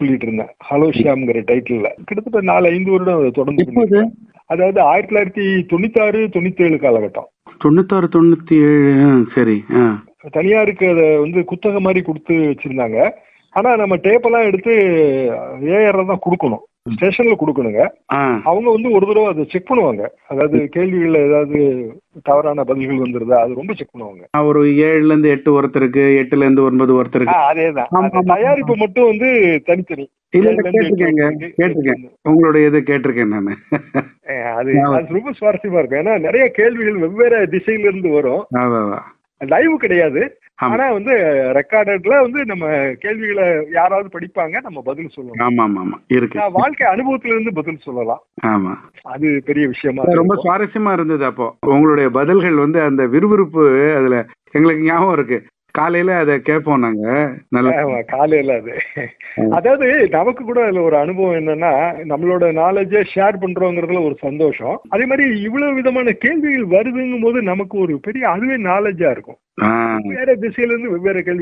சொல்லிட்டு இருந்தேன் ஹலோ ஷியாம்ங்கிற டைட்டில்ல கிட்டத்தட்ட நாலு ஐந்து வருடம் அதை தொடர்ந்து எப்போது? பண்ணிட்டு இருக்கேன். அதாவது ஆயிரத்தி தொள்ளாயிரத்தி தொண்ணூத்தி ஆறு தொண்ணூத்தி ஏழு காலகட்டம் தொண்ணூத்தாறு தொண்ணூத்தி ஏழு ஆ, சரி ஆ தனியாருக்கு அதை வந்து குத்தகை மாதிரி கொடுத்து வச்சிருந்தாங்க ஆனா நம்ம டேப்பெல்லாம் எடுத்து ஏஆர் தான் கொடுக்கணும் ஸ்டேஷன்ல கொடுக்கணுங்க ஆ அவங்க வந்து ஒரு தடவை அதை செக் பண்ணுவாங்க அதாவது கேள்விகள்ல ஏதாவது தவறான பதில்கள் வந்துருதா அது ரொம்ப செக் பண்ணுவாங்க ஆ, ஒரு ஏழுல இருந்து எட்டு ஒருத்தருக்கு எட்டுல இருந்து ஒன்பது ஒருத்தருக்கு அதேதான் ஆமா, அந்த ஆமா. தயாரிப்பு மட்டும் வந்து தனித்தனி இல்ல இல்ல ஏழுல இருந்து எட்டு கேட்டிருக்கேங்க வரைக்கும் கேட்டிருக்கேன் உங்களுடைய இது கேட்டிருக்கேன் நானு அஹ் அது அது ரொம்ப சுவாரஸ்யமா இருக்கும் ஏன்னா நிறைய கேள்விகள் வெவ்வேறு திசையில இருந்து வரும் அதான், அதான். லைவ் கிடையாது ஆமா. ஆனா வந்து ரெக்கார்டட்ல வந்து நம்ம கேள்விகளை யாராவது படிப்பாங்க நம்ம பதில் சொல்லலாம் ஆமா ஆமா ஆமா இருக்கு நான் வாழ்க்கை அனுபவத்துல இருந்து பதில் சொல்லலாம் ஆமா அது பெரிய விஷயமா ரொம்ப இருக்கும். சுவாரஸ்யமா இருந்தது அப்போ உங்களுடைய பதில்கள் வந்து அந்த விறுவிறுப்பு அதுல எங்களுக்கு ஞாபகம் இருக்கு காலையில அதை கேட்போம் நாங்க நல்ல ஆமா, காலையில அது அதாவது நமக்கு கூட அதுல ஒரு அனுபவம் என்னன்னா நம்மளோட நாலேஜை ஷேர் பண்றோங்கிறதுல ஒரு சந்தோஷம் அதே மாதிரி இவ்வளவு விதமான கேள்விகள் வருதுங்கும் போது நமக்கு ஒரு பெரிய அதுவே நாலேஜா இருக்கும் ஆ வேற திசையில இருந்து வெவ்வேறு கேள்வி